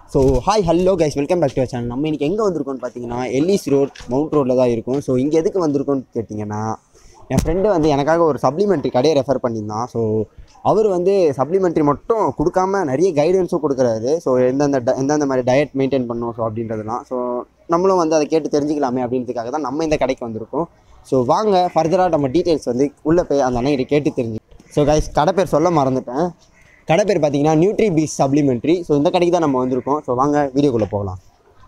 So hi hello guys welcome back to channel நம்ம இன்னைக்கு எங்கே வந்திருக்கோம்னு பார்த்தீங்கன்னா எல்லிஸ் ரோட் மவுண்ட் ரோட்டில் தான் இருக்கும் ஸோ இங்கே எதுக்கு வந்திருக்கோம்னு கேட்டிங்கன்னா என் ஃப்ரெண்டு வந்து எனக்காக ஒரு சப்ளிமெண்ட்ரி கடையை ரெஃபர் பண்ணியிருந்தான் ஸோ அவர் வந்து சப்ளிமெண்ட்ரி மட்டும் கொடுக்காம நிறைய கைடன்ஸும் கொடுக்குறாரு ஸோ எந்தெந்த ட- எந்தெந்த மாதிரி டயட் மெயின்டைன் பண்ணணும் ஸோ அப்படின்றதுலாம் ஸோ நம்மளும் வந்து அதை கேட்டு தெரிஞ்சுக்கலாமே அப்படின்றதுக்காக தான் நம்ம இந்த கடைக்கு வந்திருக்கோம் ஸோ வாங்க ஃபர்தராக நம்ம டீட்டெயில்ஸ் வந்து உள்ளே போய் அந்த அண்ணன் கேட்டு தெரிஞ்சு ஸோ கைஸ் கடை பேர் சொல்ல மறந்துட்டேன் கடை பேர் பார்த்தீங்கன்னா நியூட்ரி பீஸ் சப்ளிமெண்ட்ரி ஸோ இந்த கடைக்கு தான் நம்ம வந்திருக்கோம் ஸோ வாங்க வீடியோக்குள்ளே போகலாம்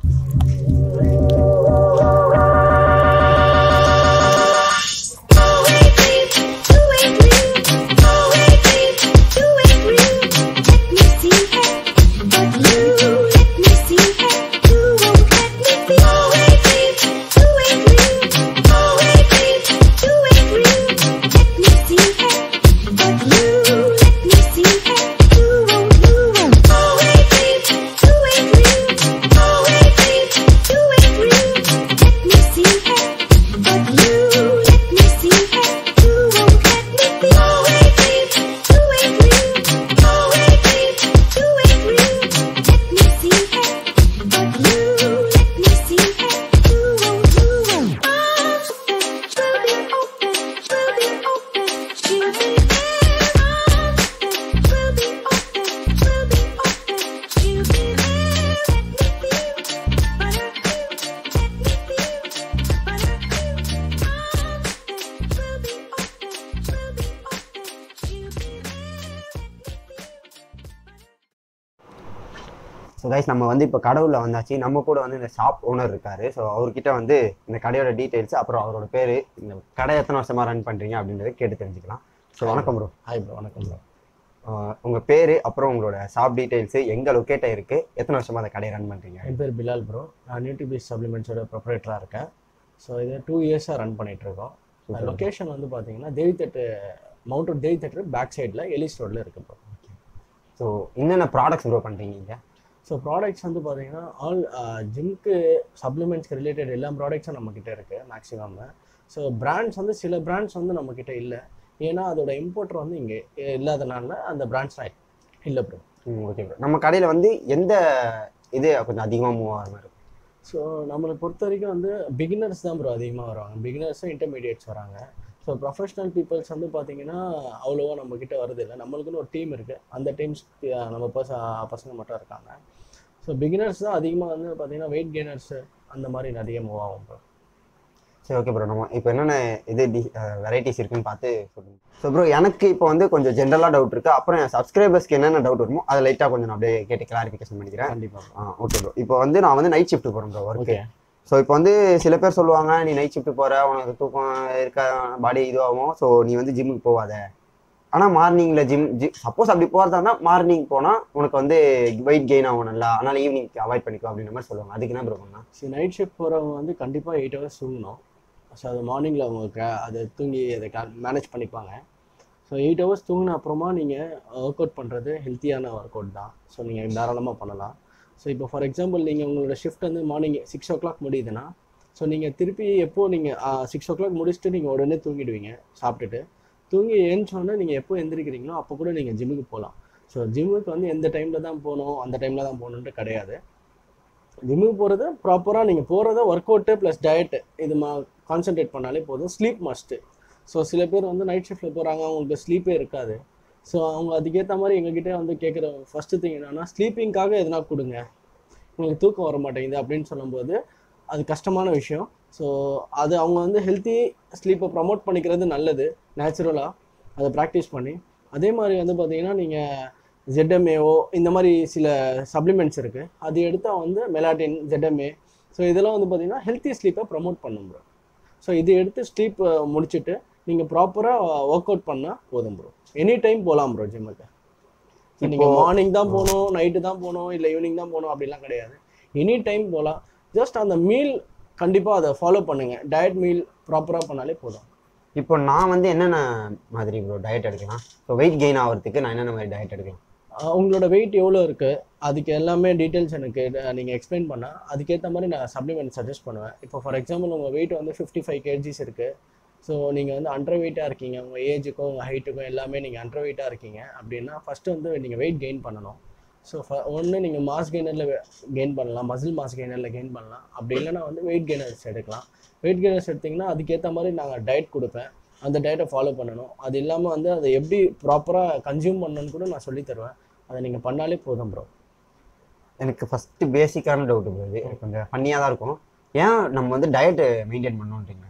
ஸோ கைஸ் நம்ம வந்து இப்போ கடவுளில் வந்தாச்சு நம்ம கூட வந்து இந்த ஷாப் ஓனர் இருக்காரு ஸோ அவர்கிட்ட வந்து இந்த கடையோட டீட்டெயில்ஸ் அப்புறம் அவரோட பேர் இந்த கடை எத்தனை வருஷமா ரன் பண்ணுறீங்க அப்படின்றத கேட்டு தெரிஞ்சுக்கலாம் ஸோ வணக்கம் ப்ரோ ஹாய் ப்ரோ வணக்கம் ப்ரோ உங்கள் பேர் அப்புறம் உங்களோட ஷாப் டீட்டெயில்ஸு எங்கே லொக்கேட் ஆயிருக்கு எத்தனை வருஷமா அந்த கடையை ரன் பண்ணுறீங்க என் பேர் பிலால் ப்ரோ நான் நியூட்ரிபீஸ் சப்ளிமெண்ட்ஸோட ப்ரொப்ரேட்டராக இருக்கேன் ஸோ இது டூ இயர்ஸாக ரன் பண்ணிகிட்ருக்கோம் லொக்கேஷன் வந்து பார்த்தீங்கன்னா Devithattu mount road Devithattu back சைடில் எலிஸ் ரோடில் இருக்கு ப்ரோ ஸோ என்னென்ன ப்ராடக்ட்ஸ் ப்ரோ பண்ணுறீங்க இங்கே ஸோ ப்ராடக்ட்ஸ் வந்து பார்த்தீங்கன்னா ஆல் ஜிம்க்கு சப்ளிமெண்ட்ஸ்க்கு ரிலேட்டட் எல்லா ப்ராடக்ட்ஸும் நம்மக்கிட்ட இருக்குது மேக்ஸிமம் ஸோ பிராண்ட்ஸ் வந்து சில பிராண்ட்ஸ் வந்து நம்மக்கிட்ட இல்லை ஏன்னா அதோட இம்போர்ட்டர் வந்து இங்கே இல்லாதனால அந்த பிராண்ட்ஸ் இல்லை ப்ரோ ஓகே ப்ரோ நம்ம கடையில் வந்து எந்த இது கொஞ்சம் அதிகமாக மூவ் ஆகிற மாதிரி இருக்கும் ஸோ நம்மளை பொறுத்த வரைக்கும் வந்து பிகினர்ஸ் தான் ப்ரோ அதிகமாக வருவாங்க பிகினர்ஸும் இன்டர்மீடியட்ஸ் வராங்க ஸோ ப்ரொஃபஷனல் பீப்புள்ஸ் வந்து பார்த்தீங்கன்னா அவ்வளோவா நம்மக்கிட்ட வருது இல்லை நம்மளுக்குன்னு ஒரு டீம் இருக்குது அந்த டீம்ஸ் நம்ம பச பசங்க மட்டும் இருக்காங்க ஸோ பிகினர்ஸ் தான் அதிகமாக வந்து பார்த்தீங்கன்னா வெயிட் கெய்னர்ஸு அந்த மாதிரி நிறைய மூவ் ஆகும் ப்ரோ சரி ஓகே ப்ரோ நம்ம இப்போ என்னென்ன இது டி வெரைட்டிஸ் இருக்குன்னு பார்த்து சொல்லுங்க ஸோ ப்ரோ எனக்கு இப்போ வந்து கொஞ்சம் ஜென்ரலாக டவுட் இருக்குது அப்புறம் என் சப்ஸ்கிரைபர்ஸ்க்கு என்னென்ன டவுட் வருமோ அதை லைட்டாக கொஞ்சம் நான் அப்படியே கேட்டு கிளாரிஃபிகேஷன் பண்ணிக்கிறேன் கண்டிப்பாக ஆ ஓகே ப்ரோ இப்போ வந்து நான் வந்து நைட் ஷிஃப்ட் போகிறேன் ப்ரோ ஒர்க்கு ஓகே ஸோ இப்போ வந்து சில பேர் சொல்லுவாங்க நீ நைட் ஷிஃப்ட் போகிற உனக்கு தூக்கம் இருக்க பாடி இதுவாகும் ஸோ நீ வந்து ஜிம்முக்கு போகாத ஆனால் மார்னிங்கில் ஜிம் ஜி சப்போஸ் அப்படி போகிறதா இருந்தால் மார்னிங் போனால் உனக்கு வந்து வெயிட் கெயின் ஆகும் நல்லா அதனால் ஈவினிங் அவாய்ட் பண்ணிக்கோ அப்படின்ற மாதிரி சொல்லுவாங்க அதுக்கு என்ன ப்ரோ பண்ணா சரி நைட் ஷிஃப்ட் போகிறவங்க வந்து கண்டிப்பாக எயிட் ஹவர்ஸ் தூங்கணும் ஸோ அது மார்னிங்கில் அவங்க க- அதை தூங்கி அதை மேனேஜ் பண்ணிப்பாங்க ஸோ எயிட் ஹவர்ஸ் தூங்கின அப்புறமா நீங்கள் ஒர்க் அவுட் பண்ணுறது ஹெல்த்தியான ஒர்க் அவுட் தான் ஸோ நீங்கள் தாராளமாக பண்ணலாம் ஸோ இப்போ ஃபார் எக்ஸாம்பிள் நீங்கள் உங்களோட ஷிஃப்ட் வந்து மார்னிங் சிக்ஸ் ஓ கிளாக் முடியுதுன்னா ஸோ நீங்கள் திருப்பி எப்போ நீங்கள் சிக்ஸ் ஓ கிளாக் முடிச்சுட்டு நீங்கள் உடனே தூங்கிடுவீங்க சாப்பிட்டுட்டு தூங்கி எழுந்தோடனே நீங்கள் எப்போ எந்திரிக்கிறீங்களோ அப்போ கூட நீங்கள் ஜிம்முக்கு போகலாம் ஸோ ஜிம்முக்கு வந்து எந்த டைமில் தான் போகணும் அந்த டைமில் தான் போகணுன்ட்டு கிடையாது ஜிம்முக்கு போகிறது ப்ராப்பராக நீங்கள் போகிறத ஒர்க் அவுட்டு ப்ளஸ் டயட்டு இது மா கான்சென்ட்ரேட் பண்ணாலே போதும் ஸ்லீப் மஸ்ட்டு ஸோ சில பேர் வந்து நைட் ஷிஃப்ட்டில் போகிறாங்க அவங்களுக்கு ஸ்லீப்பே இருக்காது ஸோ அவங்க அதுக்கேற்ற மாதிரி எங்ககிட்ட வந்து கேட்குற ஃபஸ்ட்டு திங் என்னன்னா ஸ்லீப்பிங்காக எதனா கொடுங்க உங்களுக்கு தூக்கம் வர மாட்டேங்குது அப்படின்னு சொல்லும்போது அது கஷ்டமான விஷயம் ஸோ அது அவங்க வந்து ஹெல்த்தி ஸ்லீப்பை ப்ரமோட் பண்ணிக்கிறது நல்லது நேச்சுரலாக அதை ப்ராக்டிஸ் பண்ணி அதே மாதிரி வந்து பார்த்தீங்கன்னா நீங்கள் ZMAO இந்த மாதிரி சில சப்ளிமெண்ட்ஸ் இருக்குது அது எடுத்தால் வந்து மெலாட்டின் ZMA ஸோ இதெல்லாம் வந்து பார்த்தீங்கன்னா ஹெல்த்தி ஸ்லீப்பை ப்ரமோட் பண்ணும் ப்ரோ ஸோ இது எடுத்து ஸ்லீப் முடிச்சுட்டு நீங்கள் ப்ராப்பராக ஒர்க் அவுட் பண்ணால் போதும் ப்ரோ எனி டைம் போகலாம் ப்ரோ ஜிம்முக்கு நீங்கள் இப்போ- மார்னிங் தான் போகணும் நைட்டு தான் போகணும் இல்லை ஈவினிங் தான் போகணும் அப்படிலாம் கிடையாது எனி டைம் போகலாம் ஜஸ்ட் அந்த மீல் கண்டிப்பாக அதை ஃபாலோ பண்ணுங்கள் டயட் மீல் ப்ராப்பராக பண்ணாலே போதும் இப்போ நான் வந்து என்னென்ன மாதிரி ப்ரோ டயட் எடுக்கலாம் ஸோ வெயிட் கெயின் ஆகிறதுக்கு நான் என்னென்ன மாதிரி டயட் எடுக்கலாம் ஆஹ் உங்களோட வெயிட் எவ்வளோ இருக்குது அதுக்கு எல்லாமே டீட்டெயில்ஸ் எனக்கு நீங்கள் எக்ஸ்பிளைன் பண்ணால் அதுக்கேற்ற மாதிரி நான் சப்ளிமெண்ட் சஜஸ்ட் பண்ணுவேன் இப்போ ஃபார் எக்ஸாம்பிள் உங்கள் வெயிட் வந்து ஃபிஃப்டி ஃபைவ் கேஜிஸ் இருக்குது ஸோ நீங்கள் வந்து அண்டர் வெயிட்டாக இருக்கீங்க உங்கள் ஏஜுக்கும் உங்கள் ஹைட்டுக்கும் எல்லாமே நீங்கள் அண்டர் வெயிட்டாக இருக்கீங்க அப்படின்னா ஃபஸ்ட்டு வந்து நீங்கள் வெயிட் கெயின் பண்ணணும் ஸோ ஒன்று நீங்கள் மாஸ் கெய்னரில் கெயின் பண்ணலாம் மசில் மாஸ் கெய்னரில் கெயின் பண்ணலாம் அப்படி இல்லைன்னா வந்து வெயிட் கெய்னர்ஸ் எடுக்கலாம் வெயிட் கெய்னர்ஸ் எடுத்திங்கன்னா அதுக்கேற்ற மாதிரி நாங்கள் டயட் கொடுப்பேன் அந்த டயட்டை ஃபாலோ பண்ணணும் அது இல்லாமல் வந்து அதை எப்படி ப்ராப்பராக கன்சியூம் பண்ணணும்னு கூட நான் சொல்லி தருவேன் அதை நீங்கள் பண்ணாலே போதும் ப்ரோ எனக்கு ஃபஸ்ட்டு பேசிக்கான டவுட் ப்ரோ இது எனக்கு கொஞ்சம் ஃபன்னியாக தான் இருக்கும் ஏன் நம்ம வந்து டயட்டு மெயின்டைன் பண்ணோன்றீங்க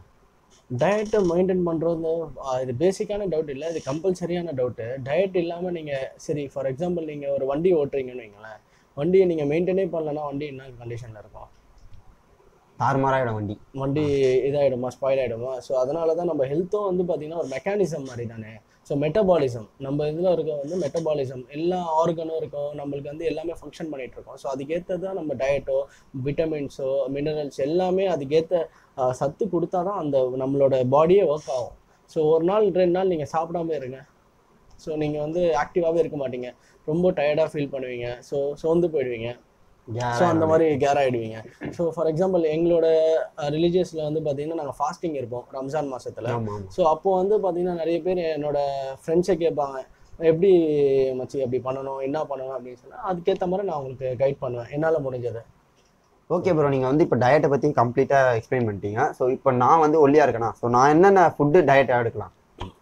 டயட்டை மெயின்டைன் பண்ணுறது இது பேசிக்கான டவுட் இல்லை இது கம்பல்சரியான டவுட்டு டயட் இல்லாமல் நீங்கள் சரி ஃபார் எக்ஸாம்பிள் நீங்கள் ஒரு வண்டி ஓட்டுறீங்கன்னு வைங்களேன் வண்டியை நீங்கள் மெயின்டைனே பண்ணலன்னா வண்டி என்ன கண்டிஷனில் இருக்கும் தாறுமாறாயிடும் வண்டி வண்டி இதாகிடுமா ஸ்பாயில் ஆகிடுமா ஸோ அதனால தான் நம்ம ஹெல்த்தும் வந்து பார்த்திங்கன்னா ஒரு மெக்கானிசம் மாதிரி தானே ஸோ மெட்டபாலிசம் நம்ம இதில் இருக்க வந்து மெட்டபாலிசம் எல்லா ஆர்கனும் இருக்கும் நம்மளுக்கு வந்து எல்லாமே ஃபங்க்ஷன் பண்ணிட்டு இருக்கோம் ஸோ அதுக்கேற்ற தான் நம்ம டயட்டோ விட்டமின்ஸோ மினரல்ஸ் எல்லாமே அதுக்கேற்ற ஆஹ், சத்து கொடுத்தா தான் அந்த நம்மளோட பாடியே ஒர்க் ஆகும் ஸோ ஒரு நாள் ரெண்டு நாள் நீங்கள் சாப்பிடாம இருங்க ஸோ நீங்கள் வந்து ஆக்டிவாகவே இருக்க மாட்டீங்க ரொம்ப டயர்டாக ஃபீல் பண்ணுவீங்க ஸோ சோர்ந்து போயிடுவீங்க ஸோ அந்த மாதிரி கேர் ஆகிடுவீங்க ஸோ ஃபார் எக்ஸாம்பிள் எங்களோட ரிலீஜியஸில் வந்து பார்த்தீங்கன்னா நாங்கள் ஃபாஸ்டிங் இருப்போம் ரம்ஜான் மாசத்துல ஆமாம் ஆமாம் ஸோ அப்போ வந்து பார்த்தீங்கன்னா நிறைய பேர் என்னோட ஃப்ரெண்ட்ஸை கேட்பாங்க எப்படி மச்சி அப்படி பண்ணணும் என்ன பண்ணணும் அப்படின்னு சொன்னால் அதுக்கேற்ற மாதிரி நான் உங்களுக்கு கைட் பண்ணுவேன் என்னால் முடிஞ்சது ஓகே ப்ரோ நீங்கள் வந்து இப்போ டயட்டை பற்றி கம்ப்ளீட்டாக எக்ஸ்பிளைன் பண்ணிட்டீங்க ஸோ இப்போ நான் வந்து ஒல்லியாக இருக்கேனா ஸோ நான் என்னென்ன ஃபுட்டு டயட் எடுக்கலாம்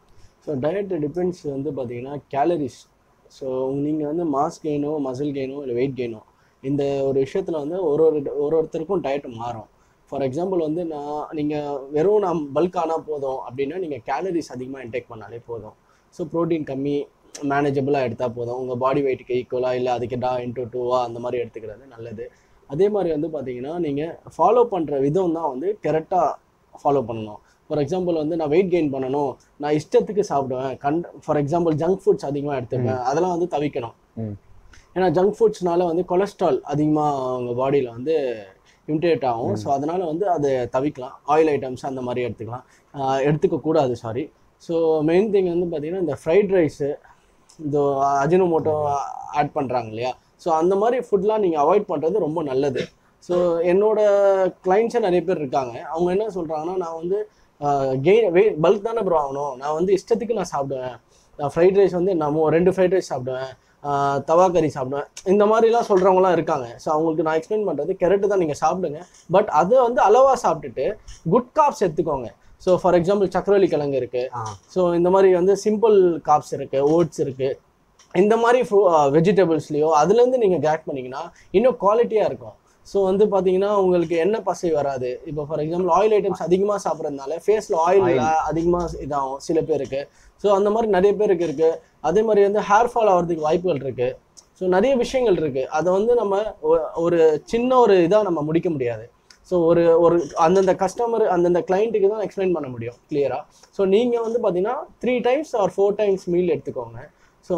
ஸோ டயட் டிபெண்ட்ஸ் வந்து பார்த்தீங்கன்னா கேலரிஸ் ஸோ நீங்கள் வந்து மாஸ் கெயினோ மசில் கெயினோ இல்லை வெயிட் கெயினோ இந்த ஒரு விஷயத்தில் வந்து ஒரு ஒரு ஒரு ஒருத்தருக்கும் டயட் மாறும் ஃபார் எக்ஸாம்பிள் வந்து நான் நீங்கள் வெறும் நான் பல்க் ஆனால் போதும் அப்படின்னா நீங்கள் கேலரிஸ் அதிகமாக இன்டேக் பண்ணாலே போதும் ஸோ ப்ரோட்டீன் கம்மி மேனேஜபிளாக எடுத்தால் போதும் உங்கள் பாடி வெயிட்டுக்கு ஈக்குவலாக இல்லை அதுக்கு டா இன்டூ டூவா அந்த மாதிரி எடுத்துக்கிறது நல்லது அதே மாதிரி வந்து பார்த்தீங்கன்னா நீங்கள் ஃபாலோ பண்ணுற விதம் தான் வந்து கரெக்டாக ஃபாலோ பண்ணணும் ஃபார் எக்ஸாம்பிள் வந்து நான் வெயிட் கெயின் பண்ணணும் நான் இஷ்டத்துக்கு சாப்பிடுவேன் கண் ஃபார் எக்ஸாம்பிள் ஜங்க் ஃபுட்ஸ் அதிகமாக எடுத்துப்பேன் அதெல்லாம் வந்து தவிக்கணும் ம் ஏன்னா ஜங்க் ஃபுட்ஸ்னால வந்து கொலஸ்ட்ரால் அதிகமாக அவங்க பாடியில் வந்து இன்டேட் ஆகும் ஸோ அதனால் வந்து அதை தவிக்கலாம் ஆயில் ஐட்டம்ஸ் அந்த மாதிரி எடுத்துக்கலாம் ஆஹ் எடுத்துக்க கூடாது சாரி ஸோ மெயின் திங் வந்து பார்த்தீங்கன்னா இந்த ஃப்ரைட் ரைஸு இந்த அஜினோமோட்டோ ஆட் பண்ணுறாங்க இல்லையா ஸோ அந்த மாதிரி ஃபுட்லாம் நீங்கள் அவாய்ட் பண்ணுறது ரொம்ப நல்லது ஸோ என்னோட கிளைண்ட்ஸே நிறைய பேர் இருக்காங்க அவங்க என்ன சொல்கிறாங்கன்னா நான் வந்து கெயின் வெயிட் பல்க் தானே ப்ரோ ஆகணும் நான் வந்து இஷ்டத்துக்கு நான் சாப்பிடுவேன் நான் ஃப்ரைட் ரைஸ் வந்து நான் மூ- ரெண்டு ஃப்ரைட் ரைஸ் சாப்பிடுவேன் ஆஹ் தவா கறி சாப்பிடுவேன் இந்த மாதிரிலாம் சொல்கிறவங்களாம் இருக்காங்க ஸோ அவங்களுக்கு நான் எக்ஸ்பிளைன் பண்ணுறது கரெக்டு தான் நீங்கள் சாப்பிடுங்க பட் அதை வந்து அளவாக சாப்பிட்டுட்டு குட் காப்ஸ் எடுத்துக்கோங்க ஸோ ஃபார் எக்ஸாம்பிள் சக்கரவள்ளி கிழங்கு இருக்குது ஆ ஸோ இந்த மாதிரி வந்து சிம்பிள் காப்ஸ் இருக்குது ஓட்ஸ் இருக்குது இந்த மாதிரி ஃப்ரூ வெஜிடபிள்ஸ்லையோ அதுலேருந்து நீங்கள் கேட் பண்ணிங்கன்னா இன்னும் குவாலிட்டியாக இருக்கும் ஸோ வந்து பார்த்தீங்கன்னா உங்களுக்கு எண்ணெய் பசை வராது இப்போ ஃபார் எக்ஸாம்பிள் ஆயில் ஐட்டம்ஸ் அதிகமாக சாப்பிட்றதுனால ஃபேஸில் ஆயில் அதிகமாக இதாகும் சில பேருக்கு ஸோ அந்த மாதிரி நிறைய பேருக்கு இருக்குது அதே மாதிரி வந்து ஹேர் ஃபால் ஆகிறதுக்கு வாய்ப்புகள் இருக்குது ஸோ நிறைய விஷயங்கள் இருக்குது அதை வந்து நம்ம ஒ- ஒரு சின்ன ஒரு இதாக நம்ம முடிக்க முடியாது ஸோ ஒரு ஒரு அந்தந்த கஸ்டமர் அந்தந்த கிளைண்ட்டுக்கு தான் எக்ஸ்பிளைன் பண்ண முடியும் கிளியராக ஸோ நீங்கள் வந்து பார்த்தீங்கன்னா three times or four times meal எடுத்துக்கோங்க ஸோ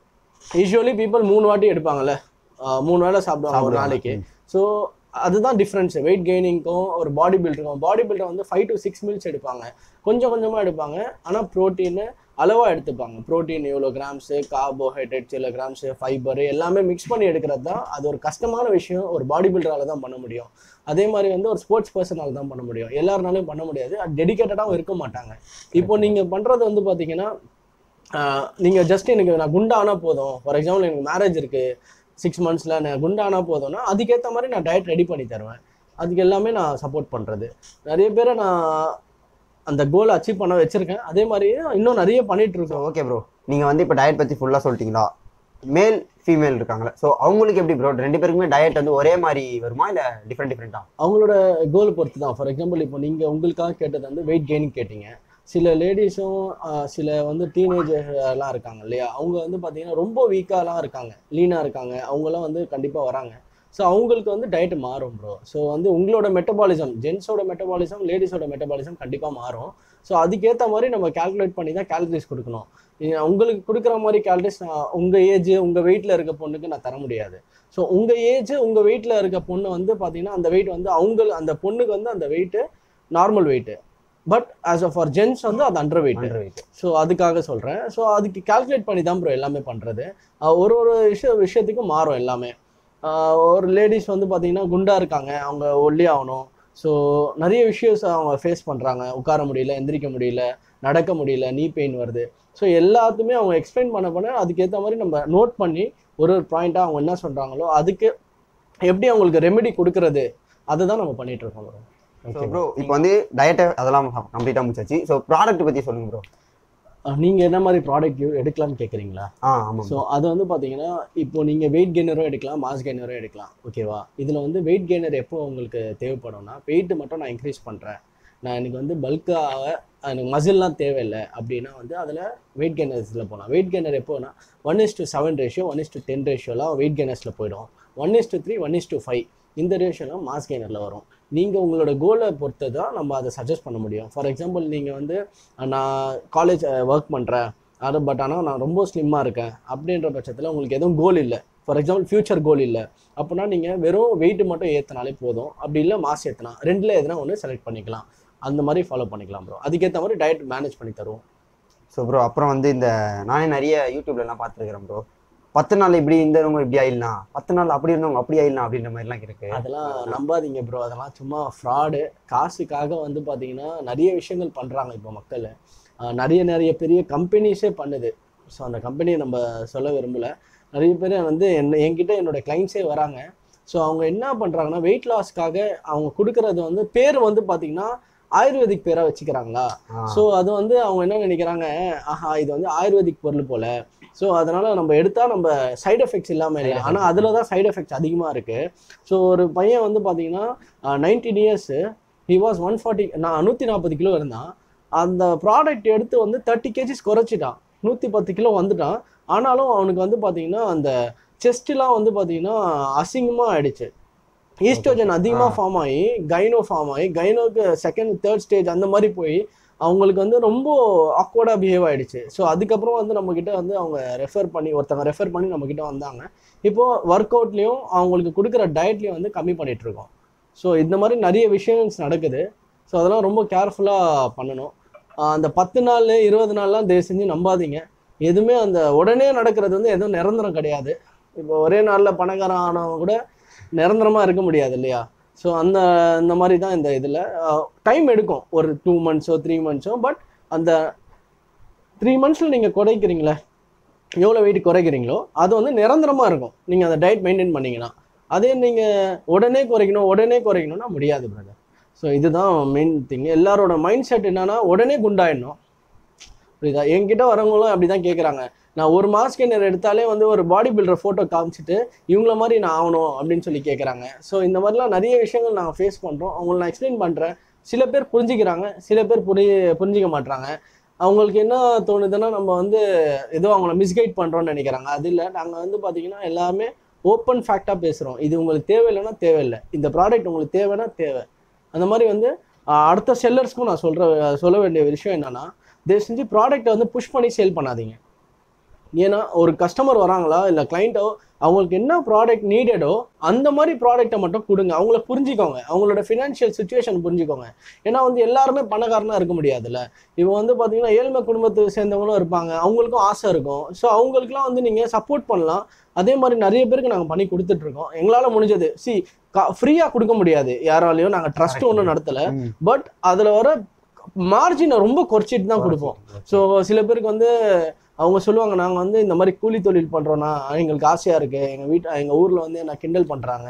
யூஸ்வலி பீப்புள் மூணு வாட்டி எடுப்பாங்கல்ல ஆஹ் மூணு வேளை சாப்பிடுவாங்க ஒரு சாப்பிடுவாங்க. நாளைக்கு ஸோ அதுதான் டிஃப்ரென்ஸ் வெயிட் கெய்னிங்க்கும் ஒரு பாடி பில்டருக்கும் பாடி பில்டர் வந்து ஃபைவ் டு சிக்ஸ் மீல்ஸ் எடுப்பாங்க கொஞ்சம் கொஞ்சமாக எடுப்பாங்க ஆனால் ப்ரோட்டீன் அளவாக எடுத்துப்பாங்க ப்ரோட்டீன் இவ்வளோ கிராம்ஸு கார்போஹைட்ரேட்ஸ் இவ்வளோ கிராம்ஸு ஃபைபர் எல்லாமே மிக்ஸ் பண்ணி எடுக்கிறது தான் அது ஒரு கஷ்டமான விஷயம் ஒரு பாடி பில்டரால தான் பண்ண முடியும் அதே மாதிரி வந்து ஒரு ஸ்போர்ட்ஸ் பர்சனால தான் பண்ண முடியும் எல்லாருனாலையும் பண்ண முடியாது அது டெடிக்கேட்டடாகவும் இருக்க மாட்டாங்க இப்போ நீங்கள் பண்ணுறது வந்து பார்த்தீங்கன்னா நீங்கள் ஜஸ்ட் எனக்கு நான் குண்டானா போதும் ஃபார் எக்ஸாம்பிள் எனக்கு மேரேஜ் இருக்குது சிக்ஸ் மந்த்ஸில் நான் குண்டானா போதும்னா அதுக்கேற்ற மாதிரி நான் டயட் ரெடி பண்ணி தருவேன் அதுக்கு எல்லாமே நான் சப்போர்ட் பண்ணுறது நிறைய பேரை நான் அந்த கோலை அச்சீவ் பண்ண வச்சுருக்கேன் அதே மாதிரி இன்னும் நிறைய பண்ணிட்டு இருக்கோம் ஓகே ப்ரோ நீங்கள் வந்து இப்போ டயட் பற்றி ஃபுல்லாக சொல்லிட்டீங்களா மேல் ஃபீமேல் இருக்காங்களே ஸோ அவங்களுக்கு எப்படி ப்ரோ ரெண்டு பேருக்குமே டயட் வந்து ஒரே மாதிரி வருமா இல்லை டிஃப்ரெண்ட் டிஃப்ரெண்ட்டாக அவங்களோட கோல் பொறுத்து தான் ஃபார் எக்ஸாம்பிள் இப்போ நீங்கள் உங்களுக்காக கேட்டது வந்து வெயிட் கெயினிங் கேட்டீங்க சில லேடிஸும் சில வந்து டீனேஜர்லாம் இருக்காங்க இல்லையா அவங்க வந்து பார்த்தீங்கன்னா ரொம்ப வீக்காலாம் இருக்காங்க லீனாக இருக்காங்க அவங்களாம் வந்து கண்டிப்பாக வராங்க ஸோ அவங்களுக்கு வந்து டயட் மாறும் ப்ரோ ஸோ வந்து உங்களோட மெட்டபாலிசம் ஜென்ஸோட மெட்டபாலிசம் லேடிஸோட மெட்டபாலிசம் கண்டிப்பாக மாறும் ஸோ அதுக்கேற்ற மாதிரி நம்ம கால்குலேட் பண்ணி தான் கேலரிஸ் கொடுக்கணும் நீங்க உங்களுக்கு கொடுக்குற மாதிரி கேலரிஸ் உங்கள் ஏஜ் உங்கள் வெயிட்டில் இருக்க பொண்ணுக்கு நான் தர முடியாது ஸோ உங்கள் ஏஜ் உங்கள் வெயிட்டில் இருக்க பொண்ணு வந்து பார்த்தீங்கன்னா அந்த வெயிட் வந்து அவங்க அந்த பொண்ணுக்கு வந்து அந்த weight normal weight but as uh for gents வந்து அது under weight under weight so அதுக்காக சொல்கிறேன் ஸோ அதுக்கு கால்குலேட் பண்ணி தான் ப்ரோ எல்லாமே பண்ணுறது ஒரு ஒரு விஷய விஷயத்துக்கும் மாறும் எல்லாமே ஆஹ் ஒரு லேடிஸ் வந்து பார்த்தீங்கன்னா குண்டா இருக்காங்க அவங்க ஒல்லி ஆகணும் ஸோ நிறைய விஷயஸ் அவங்க ஃபேஸ் பண்ணுறாங்க உட்கார முடியல எந்திரிக்க முடியல நடக்க முடியல நீ பெயின் வருது ஸோ எல்லாத்துமே அவங்க எக்ஸ்பிளைன் பண்ண பண்ண அதுக்கேற்ற மாதிரி நம்ம நோட் பண்ணி ஒரு ஒரு பாயிண்ட்டாக அவங்க என்ன சொல்கிறாங்களோ அதுக்கு எப்படி அவங்களுக்கு ரெமெடி கொடுக்கறது அதை தான் நம்ம பண்ணிட்டு இருக்கோம் bro. ஸோ ப்ரோ இப்போ வந்து டயட்டை அதெல்லாம் கம்ப்ளீட்டாக முடிச்சாச்சு ஸோ ப்ராடக்ட் பற்றி சொல்லுங்க ப்ரோ அஹ் நீங்க என்ன மாதிரி ப்ராடக்ட் எடுக்கலாம்னு கேட்குறீங்களா ஆ ஆமாம் ஸோ அது வந்து பார்த்தீங்கன்னா இப்போ நீங்கள் வெயிட் கெய்னரும் எடுக்கலாம் மாஸ் கெய்னரும் எடுக்கலாம் ஓகேவா இதில் வந்து வெயிட் கெய்னர் எப்போ உங்களுக்கு தேவைப்படும்னா வெயிட் மட்டும் நான் இன்க்ரீஸ் பண்ணுறேன் நான் எனக்கு வந்து பல்காக எனக்கு மசில்லாம் தேவையில்லை அப்படின்னா வந்து அதில் வெயிட் கெய்னர்ஸில் போகலாம் வெயிட் கெய்னர் எப்போனா one is to seven ratio one is to ten ரேஷியோலாம் வெயிட் கெய்னர்ஸில் போயிடும் one is to three one is to five இந்த ரேஷியோலாம் மாஸ் கெய்னரில் வரும் நீங்கள் உங்களோட கோலை பொறுத்து தான் நம்ம அதை சஜஸ்ட் பண்ண முடியும் ஃபார் எக்ஸாம்பிள் நீங்கள் வந்து அஹ், நான் காலேஜ் ஒர்க் பண்ணுறேன் அது பட் ஆனால் நான் ரொம்ப ஸ்லிம்மாக இருக்கேன் அப்படின்ற பட்சத்தில் உங்களுக்கு எதுவும் கோல் இல்லை ஃபார் எக்ஸாம்பிள் ஃபியூச்சர் கோல் இல்லை அப்படின்னா நீங்கள் வெறும் வெயிட் மட்டும் ஏற்றினாலே போதும் அப்படி இல்லை மாஸ் ஏற்றலாம் ரெண்டில் எதுனா ஒன்று செலக்ட் பண்ணிக்கலாம் அந்த மாதிரி ஃபாலோ பண்ணிக்கலாம் ப்ரோ அதுக்கேற்ற மாதிரி டயட் மேனேஜ் பண்ணி தருவோம் ஸோ ப்ரோ அப்புறம் வந்து இந்த நானே நிறைய யூடியூப்லலாம் பார்த்துருக்கிறேன் ப்ரோ பத்து நாள் இப்படி இருந்தவங்க இப்படி ஆயிடலாம் பத்து நாள் அப்படி இருந்தவங்க அப்படி ஆயிடலாம் அப்படின்ற மாதிரிலாம் இருக்கு அதெல்லாம் நம்பாதீங்க ப்ரோ அதெல்லாம் சும்மா ஃப்ராடு காசுக்காக வந்து பார்த்தீங்கன்னா நிறைய விஷயங்கள் பண்ணுறாங்க இப்போ மக்கள் ஆஹ் நிறைய நிறைய பெரிய கம்பெனிஸே பண்ணுது ஸோ அந்த கம்பெனியை நம்ம சொல்ல விரும்பல நிறைய பேர் வந்து என்ன என்கிட்ட என்னோட கிளைண்ட்ஸே வராங்க ஸோ அவங்க என்ன பண்ணுறாங்கன்னா வெயிட் லாஸ்க்காக அவங்க கொடுக்கறது வந்து பேர் வந்து பார்த்தீங்கன்னா ஆயுர்வேதிக் பேராக வச்சுக்கிறாங்களா ஸோ அது வந்து அவங்க என்ன நினைக்கிறாங்க ஆஹா இது வந்து ஆயுர்வேதிக் பொருள் போல ஸோ அதனால நம்ம எடுத்தா நம்ம சைடு எஃபெக்ட்ஸ் இல்லாமல் இல்லை ஆனால் அதில் தான் சைடு எஃபெக்ட்ஸ் அதிகமாக இருக்கு ஸோ ஒரு பையன் வந்து பார்த்தீங்கன்னா nineteen years he was one forty நான் நூற்றி நாற்பது கிலோ இருந்தான் அந்த ப்ராடக்ட் எடுத்து வந்து தேர்ட்டி கேஜிஸ் குறைச்சிட்டான் நூற்றி பத்து கிலோ வந்துட்டான் ஆனாலும் அவனுக்கு வந்து பார்த்தீங்கன்னா அந்த செஸ்ட்லாம் வந்து பார்த்தீங்கன்னா அசிங்கமாக ஆயிடுச்சு ஈஸ்ட்ரோஜன் அதிகமாக ஃபார்ம் ஆகி கைனோ ஃபார்ம் ஆகி கைனோக்கு செகண்ட் தேர்ட் ஸ்டேஜ் அந்த மாதிரி போய் அவங்களுக்கு வந்து ரொம்ப ஆக்வர்டாக பிஹேவ் ஆயிடுச்சு ஸோ அதுக்கப்புறம் வந்து நம்மக்கிட்ட வந்து அவங்க ரெஃபர் பண்ணி ஒருத்தவங்க ரெஃபர் பண்ணி நம்மக்கிட்ட வந்தாங்க இப்போது ஒர்க் அவுட்லேயும் அவங்களுக்கு கொடுக்குற டயட்லேயும் வந்து கம்மி பண்ணிட்டு இருக்கோம் ஸோ இந்த மாதிரி நிறைய விஷயங்கள் நடக்குது ஸோ அதெல்லாம் ரொம்ப கேர்ஃபுல்லாக பண்ணணும் ஆஹ் அந்த பத்து நாள் இருபது நாள்லாம் தயவு செஞ்சு நம்பாதீங்க எதுவுமே அந்த உடனே நடக்கிறது வந்து எதுவும் நிரந்தரம் கிடையாது இப்போ ஒரே நாளில் பணக்காரன் ஆனவங்க கூட நிரந்தரமாக இருக்க முடியாது இல்லையா ஸோ அந்த இந்த மாதிரி தான் இந்த இதில் டைம் எடுக்கும் ஒரு டூ மந்த்ஸோ த்ரீ மந்த்ஸோ பட் அந்த த்ரீ மந்த்ஸில் நீங்கள் குறைக்கிறீங்களே எவ்வளோ வெயிட் குறைக்கிறீங்களோ அது வந்து நிரந்தரமாக இருக்கும் நீங்கள் அந்த டயட் மெயின்டைன் பண்ணீங்கன்னா அதே நீங்கள் உடனே குறைக்கணும் உடனே குறைக்கணும்னா முடியாது பிரதர் ஸோ இதுதான் மெயின் திங் எல்லாரோட மைண்ட் செட் என்னன்னா உடனே குண்டாயிடணும் புரியுதா என்கிட்ட வரவங்களும் அப்படி தான் கேட்குறாங்க நான் ஒரு மாஸ் ஸ்கேனர் எடுத்தாலே வந்து ஒரு பாடி பில்டர் ஃபோட்டோ காமிச்சிட்டு இவங்கள மாதிரி நான் ஆகணும் அப்படின்னு சொல்லி கேட்குறாங்க ஸோ இந்த மாதிரிலாம் நிறைய விஷயங்கள் நாங்கள் ஃபேஸ் பண்ணுறோம் அவங்களை நான் எக்ஸ்பிளைன் பண்ணுறேன் சில பேர் புரிஞ்சுக்கிறாங்க சில பேர் புரிய புரிஞ்சிக்க மாட்றாங்க அவங்களுக்கு என்ன தோணுதுன்னா நம்ம வந்து ஏதோ அவங்கள மிஸ்கைட் பண்ணுறோம்னு நினைக்கிறாங்க அது இல்லை நாங்கள் வந்து பார்த்தீங்கன்னா எல்லாமே ஓப்பன் ஃபேக்டாக பேசுகிறோம் இது உங்களுக்கு தேவையில்லைன்னா தேவையில்லை இந்த ப்ராடக்ட் உங்களுக்கு தேவைன்னா தேவை அந்த மாதிரி வந்து ஆஹ், அடுத்த செல்லர்ஸ்க்கும் நான் சொல்கிற சொல்ல வேண்டிய விஷயம் என்னன்னா தயவு செஞ்சு ப்ராடக்ட்டை வந்து புஷ் பண்ணி சேல் பண்ணாதீங்க ஏன்னா ஒரு கஸ்டமர் வராங்களா இல்லை கிளைண்ட்டோ அவங்களுக்கு என்ன ப்ராடக்ட் நீடடோ அந்த மாதிரி ப்ராடக்ட்டை மட்டும் கொடுங்க அவங்கள புரிஞ்சுக்கோங்க அவங்களோட ஃபினான்ஷியல் சுச்சுவேஷன் புரிஞ்சுக்கோங்க ஏன்னா வந்து எல்லாருமே பணக்காரனா இருக்க முடியாதுல்ல இப்போ வந்து பார்த்தீங்கன்னா ஏழ்மை குடும்பத்தை சேர்ந்தவங்களும் இருப்பாங்க அவங்களுக்கும் ஆசை இருக்கும் ஸோ அவங்களுக்குலாம் வந்து நீங்கள் சப்போர்ட் பண்ணலாம் அதே மாதிரி நிறைய பேருக்கு நாங்கள் பண்ணி கொடுத்துட்ருக்கோம் எங்களால் முடிஞ்சது சி ஃப்ரீயாக கொடுக்க முடியாது யாராலையும் நாங்கள் ட்ரஸ்ட் ஒன்றும் நடத்தலை ம். பட் அதில் வர மார்ஜினை ரொம்ப குறைச்சிட்டு தான் கொடுப்போம் ஸோ சில பேருக்கு வந்து அவங்க சொல்லுவாங்க நாங்கள் வந்து இந்த மாதிரி கூலி தொழில் பண்ணுறோன்னா எங்களுக்கு ஆசையாக இருக்குது எங்கள் வீட்டு எங்கள் ஊரில் வந்து என்ன கிண்டல் பண்ணுறாங்க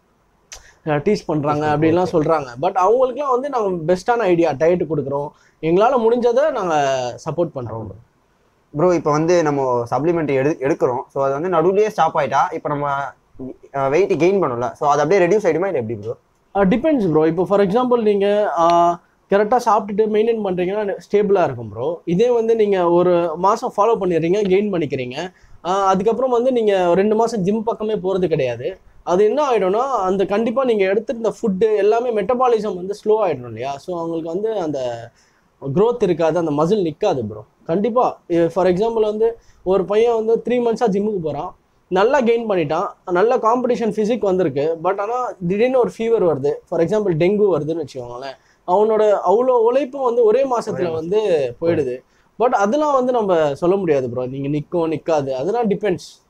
டீச் பண்ணுறாங்க அப்படின்லாம் சொல்கிறாங்க பட் அவங்களுக்குலாம் வந்து நாங்கள் பெஸ்ட்டான ஐடியா டயட்டு கொடுக்குறோம் எங்களால் முடிஞ்சதை நாங்கள் சப்போர்ட் பண்ணுறோம் ப்ரோ இப்போ வந்து நம்ம சப்ளிமெண்ட் எடு எடுக்கிறோம் ஸோ அது வந்து நடுவுலயே ஸ்டாப் ஆயிட்டா இப்போ நம்ம வெயிட் கெயின் பண்ணல ஸோ அது அப்படியே ரெடியூஸ் ஆயிடுமா இல்லை எப்படி ப்ரோ டிபெண்ட்ஸ் ப்ரோ இப்போ ஃபார் எக்ஸாம்பிள் நீங்கள் கரெக்டாக சாப்பிட்டுட்டு மெயின்டைன் பண்ணுறீங்கன்னா ஸ்டேபிளாக இருக்கும் ப்ரோ இதே வந்து நீங்கள் ஒரு மாதம் ஃபாலோ பண்ணிடுறீங்க கெயின் பண்ணிக்கிறீங்க ஆஹ் அதுக்கப்புறம் வந்து நீங்கள் ரெண்டு மாதம் ஜிம் பக்கமே போகிறது கிடையாது அது என்ன ஆகிடும்னா அந்த கண்டிப்பாக நீங்கள் எடுத்திருந்த ஃபுட்டு எல்லாமே மெட்டபாலிசம் வந்து ஸ்லோ ஆகிடும் இல்லையா ஸோ அவங்களுக்கு வந்து அந்த growth இருக்காது அந்த மசில் நிற்காது ப்ரோ கண்டிப்பாக ஃபார் எக்ஸாம்பிள் வந்து ஒரு பையன் வந்து த்ரீ மந்த்ஸாக ஜிம்முக்கு போகிறான் நல்லா கெயின் பண்ணிட்டான் நல்ல காம்படிஷன் ஃபிசிக் வந்திருக்கு பட் ஆனால் திடீர்னு ஒரு ஃபீவர் வருது ஃபார் எக்ஸாம்பிள் டெங்கு வருதுன்னு வச்சுக்கோங்களேன் அவனோட அவ்வளோ உழைப்பும் வந்து ஒரே மாசத்துல வந்து போயிடுது பட் அதெல்லாம் வந்து நம்ம சொல்ல முடியாது ப்ரோ நீங்கள் நிற்கும் நிற்காது அதெல்லாம் டிபெண்ட்ஸ்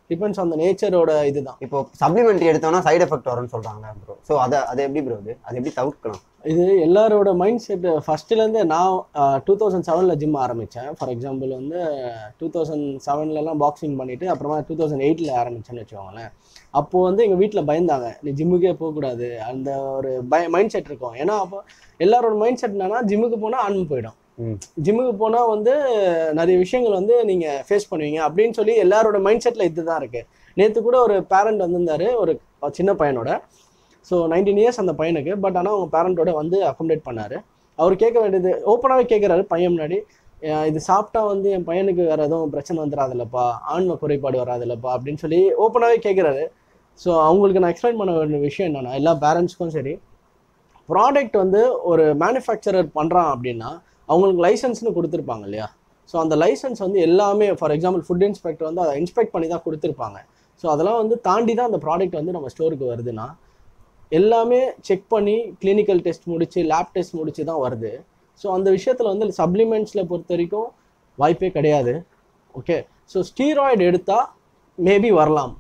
டிபெண்ட்ஸ் ஆன் த நேச்சரோட இதுதான் இப்போ சப்ளிமெண்ட்ரி எடுத்தோம்னா சைடு எஃபெக்ட் வரும்னு சொல்றாங்க ப்ரோ ஸோ அதை அதை எப்படி ப்ரோ அது அதை எப்படி தவிர்க்கலாம் இது எல்லாரோட மைண்ட் செட் ஃபஸ்ட்டுலேருந்து நான் டூ தௌசண்ட் செவனில் ஜிம் ஆரம்பித்தேன் ஃபார் எக்ஸாம்பிள் வந்து டூ தௌசண்ட் செவன்லலாம் பாக்ஸிங் பண்ணிவிட்டு அப்புறமா டூ தௌசண்ட் எயிட்டில் ஆரம்பிச்சேன்னு வச்சுக்கோங்களேன் அப்போது வந்து எங்கள் வீட்டில் பயந்தாங்க நீ ஜிம்முக்கே போகக்கூடாது அந்த ஒரு பய மைண்ட் செட் இருக்கும் ஏன்னா அப்போ எல்லாரோட மைண்ட் செட் என்னன்னா ஜிம்முக்கு போனால் ஆன்ம போயிடும் ம். ஜிம்முக்கு போனால் வந்து நிறைய விஷயங்கள் வந்து நீங்கள் ஃபேஸ் பண்ணுவீங்க அப்படின்னு சொல்லி எல்லாரோட மைண்ட் செட்டில் இதுதான் இருக்குது நேற்று கூட ஒரு பேரண்ட் வந்திருந்தாரு ஒரு சின்ன பையனோட ஸோ நைன்டீன் இயர்ஸ் அந்த பையனுக்கு பட் ஆனால் அவங்க பேரண்ட்டோட வந்து அக்கோமடேட் பண்ணார் அவர் கேட்க வேண்டியது ஓப்பனாகவே கேட்குறாரு பையன் முன்னாடி அஹ் இது சாப்பிட்டா வந்து என் பையனுக்கு வேறு எதுவும் பிரச்சனை வந்துடாதுல்லப்பா ஆன்ம குறைபாடு வராதுல்லப்பா அப்படின்னு சொல்லி ஓப்பனாகவே கேட்குறாரு ஸோ அவங்களுக்கு நான் எக்ஸ்பிளைன் பண்ண வேண்டிய விஷயம் என்னென்னா எல்லா பேரண்ட்ஸ்க்கும் சரி ப்ராடக்ட் வந்து ஒரு மேனுஃபேக்சரர் பண்ணுறான் அப்படின்னா அவங்களுக்கு லைசன்ஸ்னு கொடுத்துருப்பாங்க இல்லையா ஸோ அந்த லைசன்ஸ் வந்து எல்லாமே ஃபார் எக்ஸாம்பிள் ஃபுட் இன்ஸ்பெக்டர் வந்து அதை இன்ஸ்பெக்ட் பண்ணி தான் கொடுத்துருப்பாங்க ஸோ அதெல்லாம் வந்து தாண்டி தான் அந்த ப்ராடக்ட் வந்து நம்ம ஸ்டோருக்கு வருதுன்னா எல்லாமே செக் பண்ணி கிளினிக்கல் டெஸ்ட் முடிச்சு லேப் டெஸ்ட் முடிச்சு தான் வருது ஸோ அந்த விஷயத்தில் வந்து சப்ளிமெண்ட்ஸில் பொறுத்த வரைக்கும் வாய்ப்பே கிடையாது ஓகே ஸோ ஸ்டீராய்டு எடுத்தால் மேபி வரலாம்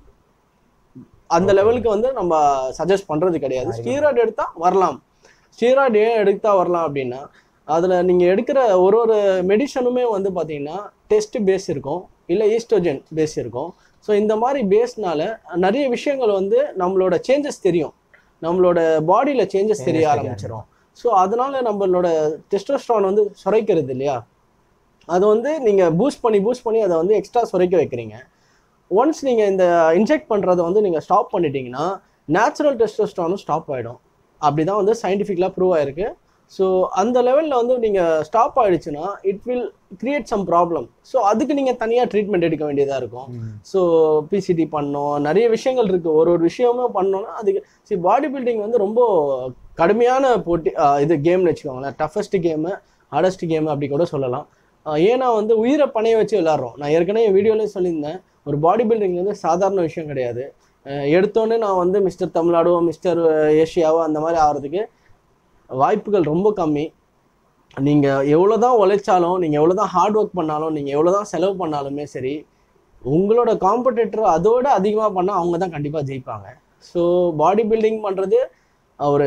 அந்த லெவலுக்கு வந்து நம்ம சஜஸ்ட் பண்ணுறது கிடையாது ஸ்டீராய்டு எடுத்தால் வரலாம் ஸ்டீராய்டு ஏன் எடுத்தா வரலாம் அப்படின்னா அதில் நீங்கள் எடுக்கிற ஒரு ஒரு மெடிசனுமே வந்து பார்த்தீங்கன்னா டெஸ்ட் பேஸ் இருக்கும் இல்லை ஈஸ்ட்ரோஜன் பேஸ் இருக்கும் ஸோ இந்த மாதிரி பேஸ்னால நிறைய விஷயங்கள் வந்து நம்மளோட சேஞ்சஸ் தெரியும் நம்மளோட பாடியில் சேஞ்சஸ் தெரிய Changes ஆரம்பிச்சிடும் ஸோ அதனால நம்மளோட டெஸ்டோஸ்ட்ரான் வந்து சுரைக்கிறது இல்லையா அது வந்து நீங்கள் பூஸ்ட் பண்ணி பூஸ்ட் பண்ணி அதை வந்து எக்ஸ்ட்ரா சுரைக்க வைக்கிறீங்க ஒன்ஸ் நீங்கள் இந்த இன்ஜெக்ட் பண்ணுறதை வந்து நீங்கள் ஸ்டாப் பண்ணிட்டீங்கன்னா நேச்சுரல் டெஸ்டோஸ்ட்ரானும் ஸ்டாப் ஆகிடும் அப்படி தான் வந்து சயின்டிஃபிக்கலாக ப்ரூவ் ஆயிருக்கு ஸோ அந்த லெவலில் வந்து நீங்கள் ஸ்டாப் ஆயிடுச்சுன்னா it will create some problem so அதுக்கு நீங்கள் தனியாக ட்ரீட்மெண்ட் எடுக்க வேண்டியதாக இருக்கும் ஸோ பிசிடி பண்ணோம் நிறைய விஷயங்கள் இருக்குது ஒரு ஒரு விஷயமும் பண்ணோம்னா அதுக்கு சரி பாடி பில்டிங் வந்து ரொம்ப கடுமையான போட்டி ஆஹ் இது கேம்னு வச்சுக்கோங்களேன் டஃபஸ்ட் கேமு ஹார்டஸ்ட் கேமு அப்படி கூட சொல்லலாம் ஆஹ் ஏன்னா வந்து உயிரை பணைய வச்சு விளாட்றோம் நான் ஏற்கனவே என் வீடியோலேயே சொல்லியிருந்தேன் ஒரு பாடி பில்டிங் வந்து சாதாரண விஷயம் கிடையாது ஆஹ் எடுத்தோன்னே நான் வந்து மிஸ்டர் தமிழ்நாடோ மிஸ்டர் ஏஷியாவோ அந்த மாதிரி ஆகிறதுக்கு வாய்ப்புகள் ரொம்ப கம்மி நீங்கள் எவ்வளோ தான் உழைச்சாலும் நீங்கள் எவ்வளோ தான் ஹார்ட் ஒர்க் பண்ணாலும் நீங்கள் எவ்வளோ தான் செலவு பண்ணாலுமே சரி உங்களோட காம்படிட்டர் அதோட அதிகமாக பண்ணால் அவங்க தான் கண்டிப்பாக ஜெயிப்பாங்க ஸோ பாடி பில்டிங் பண்ணுறது ஒரு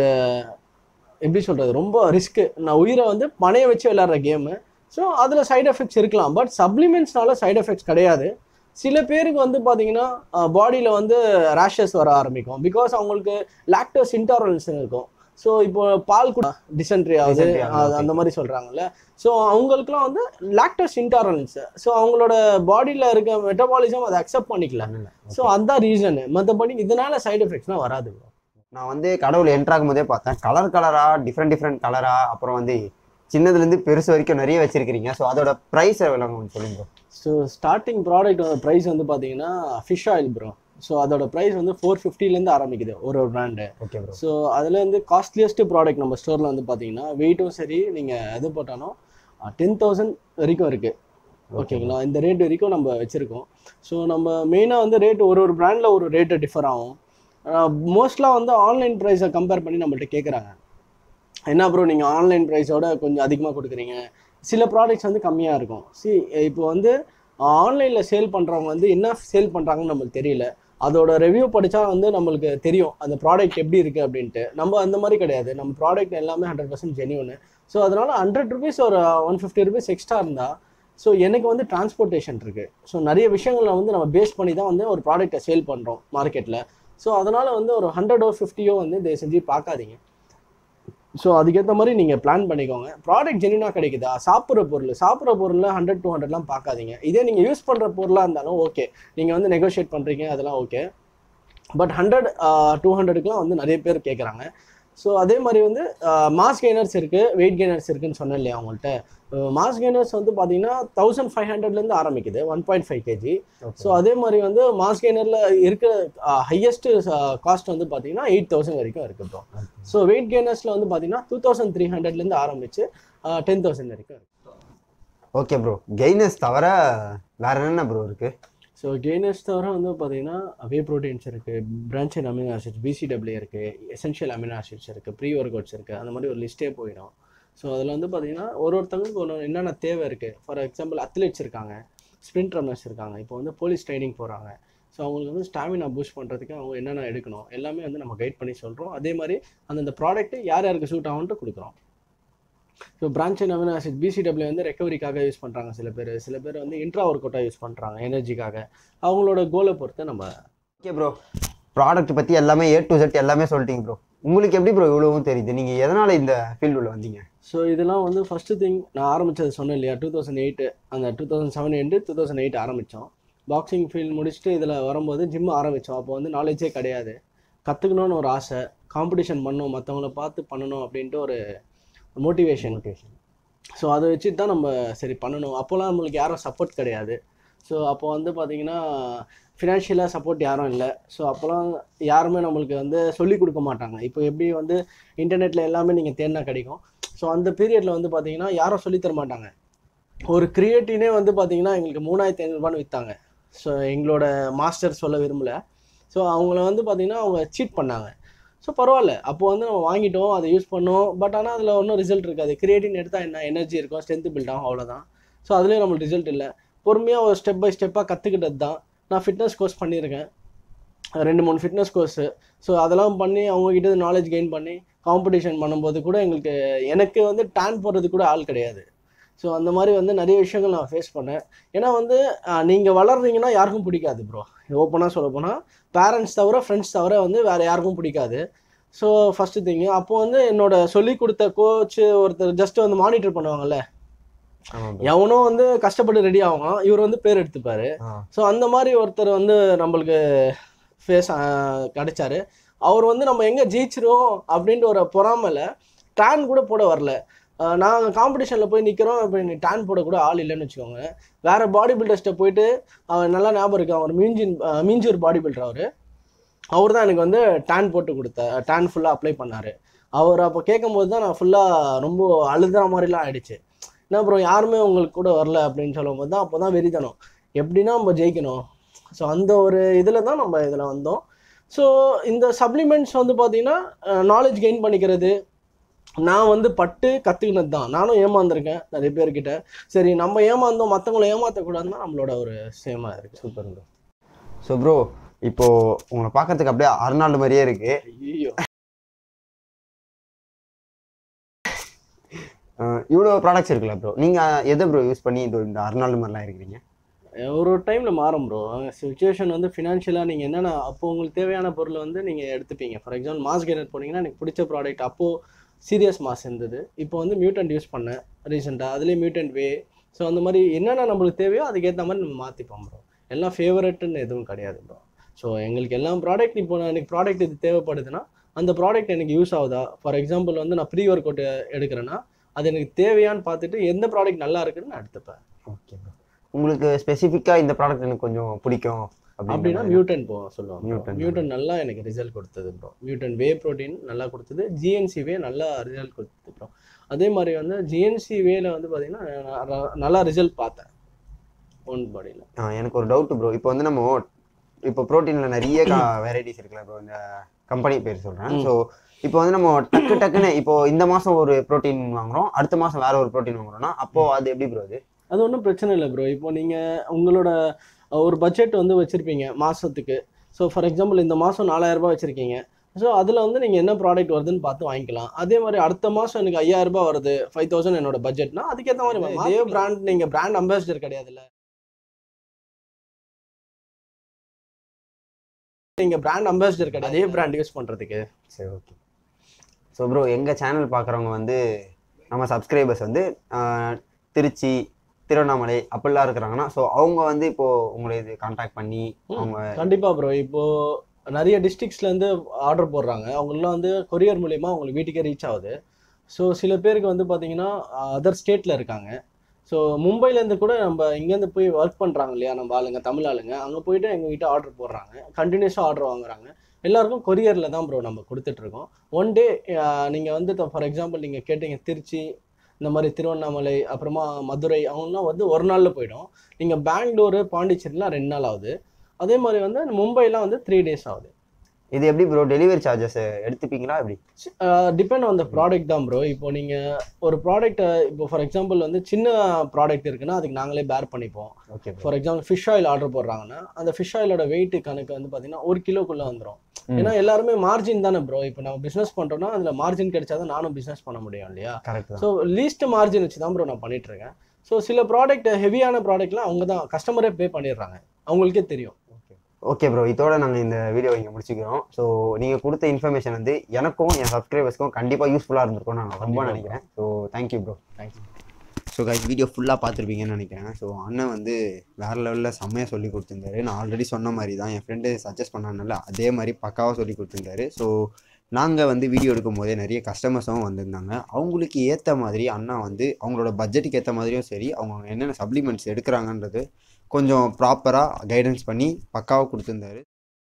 எப்படி சொல்கிறது ரொம்ப ரிஸ்க்கு நான் உயிரை வந்து பணைய வச்சு விளையாடுற கேமு ஸோ அதில் சைடு எஃபெக்ட்ஸ் இருக்கலாம் பட் சப்ளிமெண்ட்ஸ்னால சைடு எஃபெக்ட்ஸ் கிடையாது சில பேருக்கு வந்து பார்த்தீங்கன்னா பாடியில் வந்து ரேஷஸ் வர ஆரம்பிக்கும் பிகாஸ் அவங்களுக்கு லாக்டோஸ் இன்டாலரன்ஸ் இருக்கும் ஸோ இப்போ பால் கூட டிசென்ட்ரி ஆகுது Dysentery ஆகுது, அது- okay. அந்த மாதிரி சொல்கிறாங்கல்ல ஸோ அவங்களுக்குலாம் வந்து லாக்டோஸ் இன்டாலரன்ஸ் ஸோ அவங்களோட பாடியில் இருக்க மெட்டபாலிசம் அதை அக்செப்ட் பண்ணிக்கல ஸோ அதுதான் ரீசனு மற்றபடி இதனால சைடு எஃபெக்ட்ஸ்லாம் வராது bro. நான் வந்து கடவுள் என்ட்ரு ஆகும்போதே பார்த்தேன் கலர் கலரா டிஃப்ரெண்ட் டிஃப்ரெண்ட் கலரா அப்புறம் வந்து சின்னதுலேருந்து பெருசு வரைக்கும் நிறைய வச்சிருக்கிறீங்க ஸோ அதோட ப்ரைஸ் எவ்வளோ கொஞ்சம் சொல்லுங்க ஸோ ஸ்டார்டிங் ப்ராடக்ட் ப்ரைஸ் வந்து பார்த்தீங்கன்னா ஃபிஷ் ஆயில் ப்ரோ ஸோ அதோட ப்ரைஸ் வந்து ஃபோர் ஃபிஃப்டிலேருந்து ஆரம்பிக்குது ஒரு ஒரு பிராண்டு ஓகே ப்ரோ ஸோ அதில் வந்து காஸ்ட்லியஸ்ட் ப்ராடக்ட் நம்ம ஸ்டோரில் வந்து பார்த்தீங்கன்னா வெயிட்டும் சரி நீங்கள் எது போட்டாலும் டென் தௌசண்ட் வரைக்கும் இருக்குது ஓகேங்களா இந்த ரேட் வரைக்கும் நம்ம வச்சுருக்கோம் ஸோ நம்ம மெயினாக வந்து ரேட் ஒரு ஒரு பிராண்டில் ஒரு ரேட்டு டிஃபர் ஆகும் மோஸ்ட்லாக வந்து ஆன்லைன் ப்ரைஸை கம்பேர் பண்ணி நம்மள்ட்ட கேட்குறாங்க என்ன ப்ரோ நீங்கள் ஆன்லைன் ப்ரைஸோட கொஞ்சம் அதிகமாக கொடுக்குறீங்க சில ப்ராடக்ட்ஸ் வந்து கம்மியாக இருக்கும் சி இப்போ வந்து ஆன்லைனில் சேல் பண்ணுறவங்க வந்து என்ன சேல் பண்ணுறாங்கன்னு நம்மளுக்கு தெரியல அதோட ரிவ்யூ படித்தா வந்து நம்மளுக்கு தெரியும் அந்த ப்ராடக்ட் எப்படி இருக்குது அப்படின்ட்டு நம்ம அந்த மாதிரி கிடையாது நம்ம ப்ராடக்ட் எல்லாமே ஹண்ட்ரட் பர்சன்ட் ஜெனியூனு ஸோ அதனால் ஹண்ட்ரட் ருபீஸ் ஒரு ஒன் ஃபிஃப்டி ருபீஸ் எக்ஸ்ட்ரா இருந்தால் ஸோ எனக்கு வந்து டிரான்ஸ்போர்ட்டேஷன் இருக்குது ஸோ நிறைய விஷயங்களை வந்து நம்ம பேஸ் பண்ணி தான் வந்து ஒரு ப்ராடக்ட்டை சேல் பண்ணுறோம் மார்க்கெட்டில் ஸோ அதனால் வந்து ஒரு ஹண்ட்ரடோ ஃபிஃப்டியோ வந்து தயவு செஞ்சு பார்க்காதீங்க ஸோ அதுக்கேற்ற மாதிரி நீங்கள் பிளான் பண்ணிக்கோங்க ப்ராடக்ட் ஜெனியூனாக கிடைக்குதா சாப்பிட்ற பொருள் சாப்பிட்ற பொருளில் ஹண்ட்ரட் டூ ஹண்ட்ரட்லாம் பார்க்காதீங்க இதே நீங்கள் யூஸ் பண்ணுற பொருளாக இருந்தாலும் ஓகே நீங்கள் வந்து நெகோஷியேட் பண்ணுறீங்க அதெல்லாம் ஓகே பட் ஹண்ட்ரட் டூ ஹண்ட்ரடுக்குலாம் வந்து நிறைய பேர் கேட்குறாங்க ஸோ அதே மாதிரி வந்து மாஸ் கெய்னர்ஸ் இருக்குது வெயிட் கெய்னர்ஸ் இருக்குன்னு சொன்னேன் இல்லையா அவங்கள்ட்ட மாஸ் கெய்னர்ஸ் வந்து பார்த்தீங்கன்னா தௌசண்ட் ஃபைவ் ஹண்ட்ரட்லேருந்து ஆரம்பிக்குது one point five KG so அதே மாதிரி வந்து மாஸ் கெய்னரில் இருக்க ஹையஸ்ட் காஸ்ட் வந்து பார்த்தீங்கன்னா எயிட் தௌசண்ட் வரைக்கும் இருக்குது ப்ரோ ஸோ வெயிட் கெய்னர்ஸில் வந்து பார்த்தீங்கன்னா டூ தௌசண்ட் த்ரீ ஹண்ட்ரட்லேருந்து ஆரம்பிச்சு டென் தௌசண்ட் வரைக்கும் இருக்கு ஓகே ப்ரோ கெய்னஸ் தவிர வேற என்னென்ன ப்ரோ இருக்கு ஸோ கெய்னர்ஸ் தவிர வந்து பார்த்தீங்கன்னா வே ப்ரோட்டீன்ஸ் இருக்குது பிரான்ச்சன் அமினோ ஆசிட்ஸ் பிசிடபிள்யூ இருக்குது எசென்ஷியல் அமினோ ஆசிட்ஸ் இருக்குது ப்ரீ ஒர்க் அவுட்ஸ் இருக்குது அந்த மாதிரி ஒரு லிஸ்ட்டே போயிடும் ஸோ அதில் வந்து பார்த்தீங்கன்னா ஒரு ஒருத்தவங்களுக்கு ஒன்று என்னென்ன தேவை இருக்குது ஃபார் எக்ஸாம்பிள் அத்லெட்ஸ் இருக்காங்க ஸ்ப்ரிண்ட் ரன்னர்ஸ் இருக்காங்க இப்போ வந்து போலீஸ் ட்ரைனிங் போகிறாங்க ஸோ அவங்களுக்கு வந்து ஸ்டாமினா பூஸ்ட் பண்ணுறதுக்கு அவங்க என்னென்ன எடுக்கணும் எல்லாமே வந்து நம்ம கைட் பண்ணி சொல்கிறோம் அதே மாதிரி அந்தந்த ப்ராடக்ட் யார் யாருக்கு சூட் ஆகும்ட்டு கொடுக்குறோம் so branch amino acid B C W வந்து ரெக்கவரிக்காக யூஸ் பண்ணுறாங்க சில பேர் சில பேர் வந்து இன்ட்ரா ஒர்க் அவுட்டாக யூஸ் பண்ணுறாங்க எனர்ஜிக்காக அவங்களோட கோலை பொறுத்து நம்ம ஓகே ப்ரோ ப்ராடக்ட் பற்றி எல்லாமே ஏ டு செட் எல்லாமே சொல்லிட்டீங்க ப்ரோ உங்களுக்கு எப்படி ப்ரோ இவ்வளவும் தெரியுது நீங்கள் எதனால் இந்த ஃபீல்டு உள்ள வந்தீங்க ஸோ இதெல்லாம் வந்து ஃபஸ்ட்டு திங் நான் ஆரம்பித்தது சொன்னேன் இல்லையா டூ தௌசண்ட் எயிட்டு அந்த two thousand seven and two thousand eight ஆரம்பித்தோம் பாக்ஸிங் ஃபீல்ட் முடிச்சுட்டு இதில் வரும்போது ஜிம் ஆரம்பித்தோம் அப்போ வந்து நாலேஜே கிடையாது கற்றுக்கணும்னு ஒரு ஆசை காம்படிஷன் பண்ணணும் மற்றவங்கள பார்த்து பண்ணணும் அப்படின்ட்டு ஒரு மோட்டிவேஷன் மோட்டிவேஷன் ஸோ அதை வச்சுட்டு தான் நம்ம சரி பண்ணணும் அப்போல்லாம் நம்மளுக்கு யாரும் சப்போர்ட் கிடையாது ஸோ அப்போ வந்து பார்த்தீங்கன்னா ஃபினான்ஷியலாக சப்போர்ட் யாரும் இல்லை ஸோ அப்போல்லாம் யாருமே நம்மளுக்கு வந்து சொல்லிக் கொடுக்க மாட்டாங்க இப்போ எப்படி வந்து இன்டர்நெட்டில் எல்லாமே நீங்கள் தேடினா கிடைக்கும் ஸோ அந்த பீரியடில் வந்து பார்த்தீங்கன்னா யாரும் சொல்லித் தர மாட்டாங்க ஒரு கிரியேட்டினே வந்து பார்த்தீங்கன்னா எங்களுக்கு மூணாயிரத்தி ஐநூறுபான்னு விற்றாங்க ஸோ எங்களோட மாஸ்டர் சொல்ல விரும்பல ஸோ அவங்கள வந்து பார்த்தீங்கன்னா அவங்க சீட் பண்ணாங்க ஸோ பரவாயில்ல அப்போ வந்து நம்ம வாங்கிட்டோம் அதை யூஸ் பண்ணோம் பட் ஆனால் அதில் ஒன்றும் ரிசல்ட் இருக்காது கிரியேட்டின் எடுத்தால் என்ன எனர்ஜி இருக்கும் ஸ்ட்ரென்த் பில்ட் ஆகும் அவ்வளோதான் ஸோ அதுலேயும் நம்மளுக்கு ரிசல்ட் இல்லை பொறுமையாக ஒரு ஸ்டெப் பை ஸ்டெப்பாக கற்றுக்கிட்டது தான் நான் ஃபிட்னஸ் கோர்ஸ் பண்ணியிருக்கேன் ரெண்டு மூணு ஃபிட்னஸ் கோர்ஸு ஸோ அதெல்லாம் பண்ணி அவங்கக்கிட்ட நாலேஜ் கெயின் பண்ணி காம்படிஷன் பண்ணும்போது கூட எங்களுக்கு எனக்கு வந்து டேன் போடுறது கூட ஆள் கிடையாது ஸோ அந்த மாதிரி வந்து நிறைய விஷயங்கள் நான் ஃபேஸ் பண்ணேன் ஏன்னா வந்து நீங்கள் வளர்றீங்கன்னா யாருக்கும் பிடிக்காது ப்ரோ ஓப்பனாக சொல்ல போனால் பேரண்ட்ஸ் தவிர ஃப்ரெண்ட்ஸ் தவிர வந்து வேறு யாருக்கும் பிடிக்காது ஸோ ஃபஸ்ட்டு திங்கு அப்போ வந்து என்னோட சொல்லி கொடுத்த கோச் ஒருத்தர் ஜஸ்ட் வந்து மானிட்டர் பண்ணுவாங்கல்ல ஆமாம் எவனோ வந்து கஷ்டப்பட்டு ரெடி ஆகும் இவர் வந்து பேர் எடுத்துப்பாரு ஸோ அந்த மாதிரி ஒருத்தர் வந்து நம்மளுக்கு ஃபேஸ் கிடைச்சாரு அவர் வந்து நம்ம எங்கே ஜெயிச்சிரும் அப்படின்ற ஒரு பொறாமல டேன் கூட போட வரல அஹ் நாங்கள் காம்படிஷனில் போய் நிற்கிறோம் இப்போ நீ டேன் போட கூட ஆள் இல்லைன்னு வச்சுக்கோங்க வேறு பாடி பில்டர்ஸ்ட்டை போயிட்டு அவன் நல்லா ஞாபகம் இருக்கு அவர் மீஞ்சின் அஹ் மீஞ்சூர் பாடி பில்டர் அவர் அவர் தான் எனக்கு வந்து டேன் போட்டு கொடுத்த டேன் ஃபுல்லாக அப்ளை பண்ணார் அவர் அப்போ கேட்கும்போது தான் நான் ஃபுல்லாக ரொம்ப அழுதுற மாதிரிலாம் ஆயிடுச்சு என்ன அப்புறம் யாருமே உங்களுக்கு கூட வரல அப்படின்னு சொல்லும்போது தான் அப்போ தான் வெறித்தனம் எப்படின்னா நம்ம ஜெயிக்கணும் ஸோ அந்த ஒரு இதில் தான் நம்ம இதில் வந்தோம் ஸோ இந்த சப்ளிமெண்ட்ஸ் வந்து பார்த்தீங்கன்னா நாலேஜ் கெயின் பண்ணிக்கிறது நான் வந்து பட்டு கற்றுக்கினது தான் நானும் ஏமாந்துருக்கேன் நிறைய பேர்கிட்ட சரி நம்ம ஏமாந்தோம் மற்றவங்கள ஏமாற்றக்கூடாதுன்னா நம்மளோட ஒரு சேமாக இருக்குது சூப்பர் ப்ரோ ஸோ ப்ரோ இப்போ உங்களை பார்க்கறதுக்கு அப்படியே அருணாள் மாதிரியே இருக்கு ஐயோ அஹ் இவ்வளோ ப்ராடக்ட்ஸ் இருக்குல்ல ப்ரோ நீங்கள் எதை ப்ரோ யூஸ் பண்ணி இந்த இந்த அருணாள் மாதிரிலாம் இருக்கிறீங்க ஒரு ஒரு டைமில் மாறும் ப்ரோ சுச்சுவேஷன் வந்து ஃபினான்ஷியலாக நீங்கள் என்னென்ன அப்போ உங்களுக்கு தேவையான பொருளை வந்து நீங்கள் எடுத்துப்பீங்க ஃபார் எக்ஸாம்பிள் மாஸ் கெய்னர் போனீங்கன்னா எனக்கு பிடிச்ச ப்ராடக்ட் அப்போது சீரியஸ் மாஸ் இருந்தது இப்போ வந்து மியூட்டன்ட் யூஸ் பண்ணேன் ரீசெண்டாக அதுலேயே மியூட்டன்ட் வே ஸோ அந்த மாதிரி என்னென்ன நம்மளுக்கு தேவையோ அதுக்கேற்ற மாதிரி நம்ம மாற்றிப்போம் ப்ரோ எல்லாம் ஃபேவரட்னு எதுவும் கிடையாது ப்ரோ ஸோ எங்களுக்கு எல்லாம் ப்ராடக்ட் இப்போ நான் எனக்கு ப்ராடக்ட் இது தேவைப்படுதுன்னா அந்த ப்ராடக்ட் எனக்கு யூஸ் ஆகுதா ஃபார் எக்ஸாம்பிள் வந்து நான் ப்ரீ ஒர்க் அவுட் எடுக்கிறேன்னா அது எனக்கு தேவையான்னு பார்த்துட்டு எந்த ப்ராடக்ட் நல்லா இருக்குன்னு நான் எடுத்துப்பேன் ஓகே ப்ரோ உங்களுக்கு ஸ்பெசிஃபிக்காக இந்த ப்ராடக்ட் எனக்கு கொஞ்சம் பிடிக்கும் அப்படின்னா மியூட்டன் போ சொல்லுவாங்க Mutant. மியூட்டன் நல்லா எனக்கு ரிசல்ட் கொடுத்தது ப்ரோ மியூட்டன் வே ப்ரோட்டீன் நல்லா கொடுத்தது ஜிஎன்சி வே நல்லா ரிசல்ட் கொடுத்தது ப்ரோ அதே மாதிரி வந்து ஜிஎன்சி வேல வந்து பார்த்தீங்கன்னா நான் ர- நல்லா ரிசல்ட் பார்த்தேன் ஓன் பாடியில் ஆ, எனக்கு ஒரு டவுட் ப்ரோ இப்போ வந்து நம்ம இப்போ ப்ரோட்டீனில் நிறைய வெரைட்டிஸ் இருக்குல்ல ப்ரோ இந்த கம்பெனி பேர் சொல்கிறேன் ம். ஸோ இப்போ வந்து நம்ம டக்கு டக்குன்னு இப்போ இந்த மாதம் ஒரு ப்ரோட்டீன் வாங்குறோம் அடுத்த மாதம் வேற ஒரு ப்ரோட்டீன் வாங்குறோம்னா அப்போ அது எப்படி ப்ரோ அது அது ஒன்றும் பிரச்சனை இல்லை ப்ரோ இப்போ நீங்கள் உங்களோட அஹ், ஒரு பட்ஜெட் வந்து வச்சுருப்பீங்க மாதத்துக்கு ஸோ ஃபார் எக்ஸாம்பிள் இந்த மாதம் நாலாயிரரூபா வச்சுருக்கீங்க ஸோ அதில் வந்து நீங்கள் என்ன ப்ராடக்ட் வருதுன்னு பார்த்து வாங்கிக்கலாம் அதே மாதிரி அடுத்த மாதம் எனக்கு 5000 ரூபாய் வருது ஃபைவ் தௌசண்ட் என்னோட பட்ஜெட்னா அதுக்கேற்ற மாதிரி இதே பிராண்ட் நீங்கள் பிராண்ட் அம்பாசிடர் கிடையாதுல்ல நீங்கள் பிராண்ட் அம்பாசிடர் கிடையாது அதே பிராண்ட் யூஸ் பண்ணுறதுக்கு சரி ஓகே ஸோ ப்ரோ எங்கள் சேனல் பார்க்குறவங்க வந்து நம்ம சப்ஸ்கிரைபர்ஸ் வந்து ஆஹ், திருச்சி திருவண்ணாமலை அப்படிலாம் இருக்கிறாங்கன்னா ஸோ அவங்க வந்து இப்போ உங்களை இது காண்டாக்ட் பண்ணி ம். அவங்க கண்டிப்பா ப்ரோ இப்போ நிறைய districtsல இருந்து ஆர்டர் போடுறாங்க அவங்களாம் வந்து கொரியர் மூலயமா அவங்களுக்கு வீட்டுக்கே ரீச் ஆகுது ஸோ சில பேருக்கு வந்து பார்த்தீங்கன்னா அதர் ஸ்டேட்டில் இருக்காங்க ஸோ மும்பைலேருந்து கூட நம்ம இங்கேருந்து போய் ஒர்க் பண்ணுறாங்க இல்லையா நம்ம ஆளுங்க தமிழ் ஆளுங்க அங்கே போயிட்டு எங்ககிட்ட ஆர்டர் போடுறாங்க கண்டினியூஸாக ஆர்டர் வாங்குறாங்க எல்லாருக்கும் கொரியரில் தான் ப்ரோ நம்ம கொடுத்துட்ருக்கோம் ஒன் டே நீங்கள் வந்து ஃபார் எக்ஸாம்பிள் நீங்கள் கேட்டீங்க திருச்சி இந்த மாதிரி திருவண்ணாமலை அப்புறமா மதுரை அவங்களாம் வந்து ஒரு நாளில் போயிடும் நீங்கள் பெங்களூரு பாண்டிச்சேரிலாம் ரெண்டு நாள் ஆகுது அதே மாதிரி வந்து மும்பைலாம் வந்து த்ரீ டேஸ் ஆகுது இது எப்படி ப்ரோ டெலிவரி சார்ஜஸ் எடுத்துப்பீங்களா எப்படி டிபெண்ட் ஆன் த ப்ராடக்ட் தான் ப்ரோ இப்போ நீங்கள் ஒரு ப்ராடக்ட்டை இப்போ ஃபார் எக்ஸாம்பிள் வந்து சின்ன ப்ராடக்ட் இருக்குன்னா அதுக்கு நாங்களே பேர் பண்ணிப்போம் okay bro for example fish oil order போடுறாங்கன்னா அந்த ஃபிஷ் ஆயிலோட வெயிட் கணக்கு வந்து பார்த்தீங்கன்னா ஒரு கிலோக்குள்ளே வந்துடும் ம். ஏன்னா எல்லாருமே மார்ஜின் தானே ப்ரோ இப்போ நம்ம பிஸ்னஸ் பண்ணுறோம்னா அதில் மார்ஜின் கிடைச்சாதான் நானும் பிஸ்னஸ் பண்ண முடியும் இல்லையா கரெக்ட் தான் ஸோ லீஸ்ட் மார்ஜின் வச்சு தான் ப்ரோ நான் பண்ணிட்டு இருக்கேன் ஸோ சில ப்ராடக்ட் ஹெவியான ப்ராடக்ட்லாம் அவங்க தான் கஸ்டமரே பே பண்ணிடுறாங்க அவங்களுக்கே தெரியும் ஓகே ப்ரோ இதோட நாங்கள் இந்த வீடியோ இங்கே முடிச்சுக்கிறோம் ஸோ நீங்கள் கொடுத்த இன்ஃபர்மேஷன் வந்து எனக்கும் என் சப்ஸ்கிரைபர்ஸ்க்கும் கண்டிப்பாக யூஸ்ஃபுல்லாக இருந்திருக்கும் நான் ரொம்ப கண்டிப்பா. நினைக்கிறேன் so thank you bro thank you so guys video ஃபுல்லாக பார்த்துருப்பீங்கன்னு நினைக்கிறேன் ஸோ அண்ணன் வந்து வேறு லெவலில் செம்மையாக சொல்லி கொடுத்துருந்தாரு நான் ஆல்ரெடி சொன்ன மாதிரி தான் என் ஃப்ரெண்டு சஜஸ்ட் பண்ணானல அதே மாதிரி பக்காவாக சொல்லி கொடுத்துருந்தாரு ஸோ நாங்கள் வந்து வீடியோ எடுக்கும் போதே நிறைய கஸ்டமர்ஸும் வந்திருந்தாங்க அவங்களுக்கு ஏற்ற மாதிரி அண்ணா வந்து அவங்களோட பட்ஜெட்டுக்கு ஏற்ற மாதிரியும் சரி அவங்க என்னென்ன சப்ளிமெண்ட்ஸ் எடுக்கிறாங்கன்றது கொஞ்சம் ப்ராப்பராக கைடன்ஸ் பண்ணி பக்காவாக கொடுத்துருந்தாரு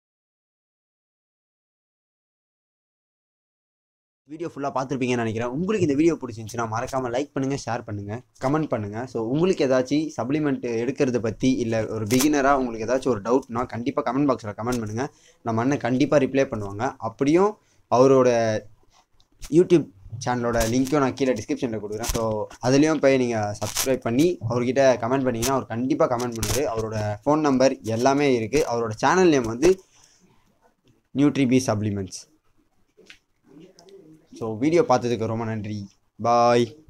வீடியோ ஃபுல்லாக பார்த்துருப்பீங்கன்னு நினைக்கிறேன் உங்களுக்கு இந்த வீடியோ பிடிச்சிருந்துச்சுன்னா மறக்காமல் லைக் பண்ணுங்கள் ஷேர் பண்ணுங்கள் கமெண்ட் பண்ணுங்கள் ஸோ உங்களுக்கு ஏதாச்சும் சப்ளிமெண்ட் எடுக்கிறத பற்றி இல்லை ஒரு பிகினராக உங்களுக்கு ஏதாச்சும் ஒரு டவுட்னா கண்டிப்பாக கமெண்ட் பாக்ஸில் கமெண்ட் பண்ணுங்கள் நம்ம அண்ணன் கண்டிப்பாக ரிப்ளை பண்ணுவாங்க அப்படியும் அவரோட யூடியூப் சேனலோட லிங்க்கும் நான் கீழே டிஸ்கிரிப்ஷனில் கொடுக்குறேன் ஸோ அதுலேயும் போய் நீங்கள் சப்ஸ்கிரைப் பண்ணி அவர்கிட்ட கமெண்ட் பண்ணிங்கன்னா அவர் கண்டிப்பாக கமெண்ட் பண்ணுவார் அவரோட ஃபோன் நம்பர் எல்லாமே இருக்குது அவரோட சேனல் நேம் வந்து நியூட்ரிபி சப்ளிமெண்ட்ஸ் ஸோ வீடியோ பார்த்ததுக்கு ரொம்ப நன்றி பாய்